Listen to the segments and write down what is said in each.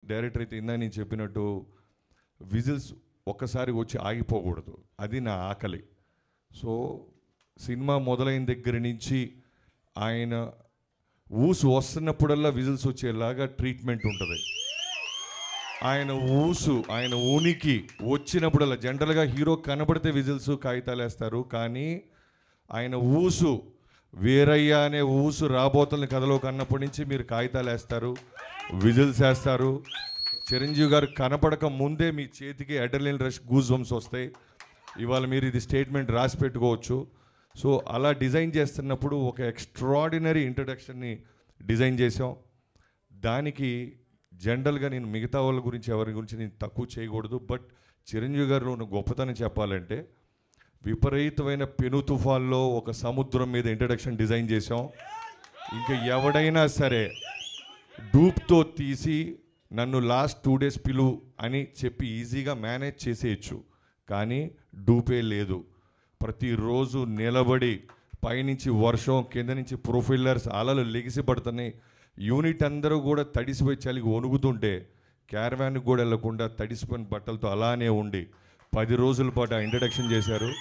director అయితే ఇందా నేను చెప్పినట్టు విజిల్స్ ఒక్కసారి వచ్చి ఆగిపోకూడదు అది నా ఆకలి సో సినిమా మొదలైన దగ్గర నుంచి ఆయన ఊసు వస్తున్నప్పుడల్లా విజిల్స్ వచ్చేలాగా ట్రీట్మెంట్ ఉంటుంది ఆయన ఊసు ఆయన ఉనికి వచ్చినప్పుడల్లా జనరల్గా హీరో కనబడితే విజిల్స్ కాగితాలు వేస్తారు కానీ ఆయన ఊసు వీరయ్య అనే ఊసు రాబోతున్న కథలో కన్నప్పటి నుంచి మీరు కాగితాలు వేస్తారు విజిల్స్ వేస్తారు చిరంజీవి గారు కనపడక ముందే మీ చేతికి అడ్రలిన్ రష్ గూజ్ వంస్ వస్తాయి ఇవాళ మీరు ఇది స్టేట్మెంట్ రాసి పెట్టుకోవచ్చు సో అలా డిజైన్ చేస్తున్నప్పుడు ఒక ఎక్స్ట్రాడినరీ ఇంట్రడక్షన్ని డిజైన్ చేసాం దానికి జనరల్గా నేను మిగతా వాళ్ళ గురించి ఎవరి గురించి నేను తక్కువ చేయకూడదు బట్ చిరంజీవి గారిలో ఉన్న గొప్పతనం చెప్పాలంటే విపరీతమైన పెను తుఫాన్లో ఒక సముద్రం మీద ఇంట్రడక్షన్ డిజైన్ చేసాం ఇంకా ఎవడైనా సరే డూప్తో తీసి నన్ను లాస్ట్ టూ డేస్ పిలు అని చెప్పి ఈజీగా మేనేజ్ చేసేయచ్చు కానీ డూపే లేదు ప్రతిరోజు నిలబడి పైనుంచి వర్షం కింద నుంచి ప్రొఫైలర్స్ అలలు లెగిసి పడుతున్నాయి యూనిట్ అందరూ కూడా తడిసిపోయి చలికి వణుకుతుంటే క్యారవాన్కి కూడా వెళ్లకుండా తడిసిపోయిన బట్టలతో అలానే ఉండి పది రోజుల పాటు ఆ ఇంట్రడక్షన్ చేశారు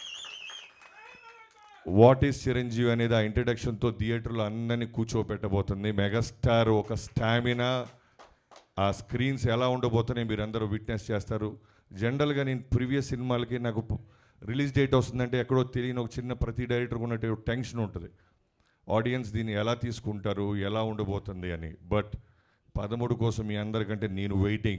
వాట్ ఈస్ చిరంజీవి అనేది ఆ ఇంట్రడక్షన్తో థియేటర్లో అందరినీ కూర్చోబెట్టబోతుంది మెగాస్టార్ ఒక స్టామినా ఆ స్క్రీన్స్ ఎలా ఉండబోతున్నాయి మీరు అందరూ విట్నెస్ చేస్తారు జనరల్గా నేను ప్రీవియస్ సినిమాలకి నాకు రిలీజ్ డేట్ వస్తుందంటే ఎక్కడో తెలియని ఒక చిన్న ప్రతి డైరెక్టర్ ఉన్నట్టు టెన్షన్ ఉంటుంది ఆడియన్స్ దీన్ని ఎలా తీసుకుంటారు ఎలా ఉండబోతుంది అని బట్ పదమూడు కోసం మీ అందరికంటే నేను వెయిటింగ్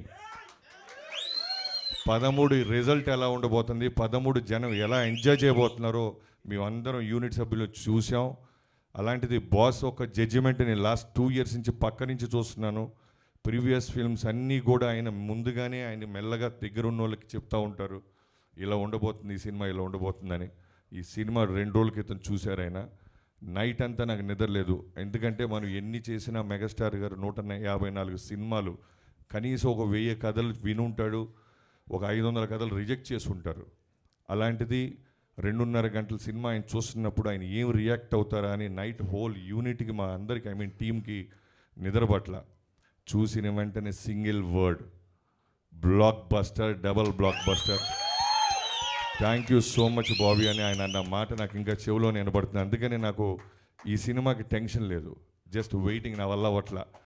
పదమూడు రిజల్ట్ ఎలా ఉండబోతుంది పదమూడు జనం ఎలా ఎంజాయ్ చేయబోతున్నారో మేమందరం యూనిట్ సభ్యులు చూసాం అలాంటిది బాస్ ఒక జడ్జిమెంట్ నేను లాస్ట్ టూ ఇయర్స్ నుంచి పక్క నుంచి చూస్తున్నాను ప్రీవియస్ ఫిల్మ్స్ అన్నీ కూడా ఆయన ముందుగానే ఆయన మెల్లగా దగ్గర ఉన్న వాళ్ళకి చెప్తా ఉంటారు ఇలా ఉండబోతుంది ఈ సినిమా ఇలా ఉండబోతుందని ఈ సినిమా రెండు రోజుల క్రితం చూశారు ఆయన నైట్ అంతా నాకు నిద్ర లేదు ఎందుకంటే మనం ఎన్ని చేసినా మెగాస్టార్ గారు నూట యాభై నాలుగు సినిమాలు కనీసం ఒక వెయ్యి కథలు వినుంటాడు ఒక ఐదు వందల కథలు రిజెక్ట్ చేసి ఉంటారు అలాంటిది రెండున్నర గంటల సినిమా ఆయన చూస్తున్నప్పుడు ఆయన ఏం రియాక్ట్ అవుతారా అని నైట్ హోల్ యూనిట్కి మా అందరికి ఐ మీన్ టీంకి నిద్రపట్ల చూసిన వెంటనే single word blockbuster double blockbuster thank you so much Bobby అని ఆయన అన్న మాట నాకు ఇంకా చెవిలో వినబడుతుంది అందుకని నాకు ఈ సినిమాకి టెన్షన్ లేదు జస్ట్ వెయిటింగ్ నా వల్ల అట్లా